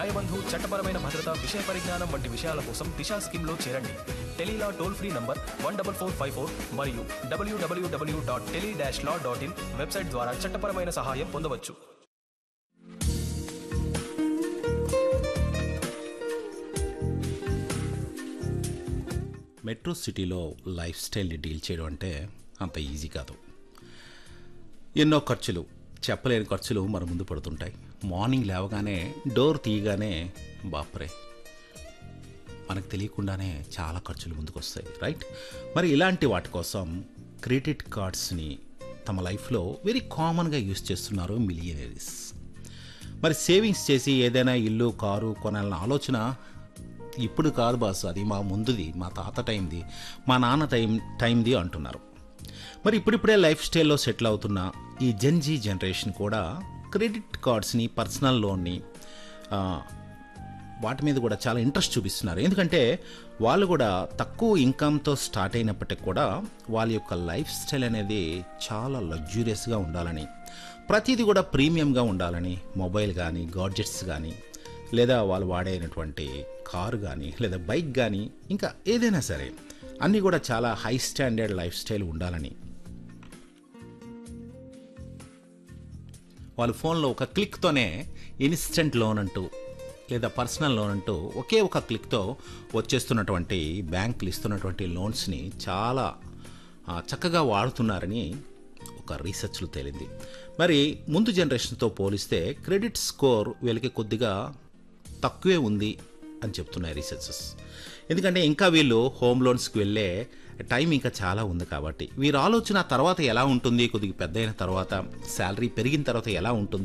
న్యాయబంధు చట్టపరమైన భద్రత విషయ పరిజ్ఞానం వంటి విషయాల కోసం దిశా స్కీమ్లో చేరండి tele law toll free number one double four five four మరియు WWW dot tele dash law dot in website ద్వారా చట్టపరమైన సహాయం పొందవచ్చు మెట్రో సిటీలో లైఫ్ స్టైల్ని డీల్ చేయడం అంటే అంత ఈజీ కాదు ఎన్నో ఖర్చులు చెప్పలేని ఖర్చులు మన ముందు పడుతుంటాయి మార్నింగ్ లేవగానే డోర్ తీయగానే బాపరే మనకు తెలియకుండానే చాలా ఖర్చులు ముందుకు వస్తాయి రైట్ మరి ఇలాంటి వాటి కోసం క్రెడిట్ కార్డ్స్ని తమ లైఫ్లో వెరీ కామన్గా యూస్ చేస్తున్నారు మిలియనరీస్ మరి సేవింగ్స్ చేసి ఏదైనా ఇల్లు కారు కొనాలన్న ఆలోచన ఇప్పుడు కాదు బాస్ అది మా ముందుది మా తాత టైంది మా నాన్న టైం టైంది అంటున్నారు మరి ఇప్పుడిప్పుడే లైఫ్ స్టైల్లో సెటిల్ అవుతున్న ఈ జెన్జీ జనరేషన్ కూడా క్రెడిట్ కార్డ్స్ని పర్సనల్ లోన్ని ఆ, వాటి మీద కూడా చాలా ఇంట్రెస్ట్ చూపిస్తున్నారు ఎందుకంటే వాళ్ళు కూడా తక్కువ ఇన్కమ్తో స్టార్ట్ అయినప్పటికి కూడా వాళ్ళ యొక్క లైఫ్ స్టైల్ అనేది చాలా లగ్జూరియస్గా ఉండాలని ప్రతిదీ కూడా ప్రీమియంగా ఉండాలని మొబైల్ కానీ గాడ్జెట్స్ కానీ లేదా వాళ్ళు వాడేటువంటి కారు కానీ లేదా బైక్ కానీ ఇంకా ఏదైనా సరే అన్నీ కూడా చాలా హై స్టాండర్డ్ లైఫ్ స్టైల్ ఉండాలని వాళ్ళ ఫోన్లో ఒక క్లిక్తోనే ఇన్స్టెంట్ లోన్ అంటూ లేదా పర్సనల్ లోన్ అంటూ ఒకే ఒక క్లిక్తో వచ్చేస్తున్నటువంటి బ్యాంకులు ఇస్తున్నటువంటి లోన్స్ని చాలా ఆ, చక్కగా వాడుతున్నారని ఒక రీసెర్చ్లో తేలింది మరి ముందు జనరేషన్తో పోలిస్తే క్రెడిట్ స్కోర్ వీళ్ళకి కొద్దిగా తక్కువే ఉంది అని చెప్తున్నాయి రీసెర్చెస్ ఎందుకంటే ఇంకా వీళ్ళు హోమ్ లోన్స్కి వెళ్ళే టైం ఇంకా చాలా ఉంది కాబట్టి వీరి ఆలోచన తర్వాత ఎలా ఉంటుంది కొద్దిగా పెద్ద అయిన తర్వాత శాలరీ పెరిగిన తర్వాత ఎలా ఉంటుంది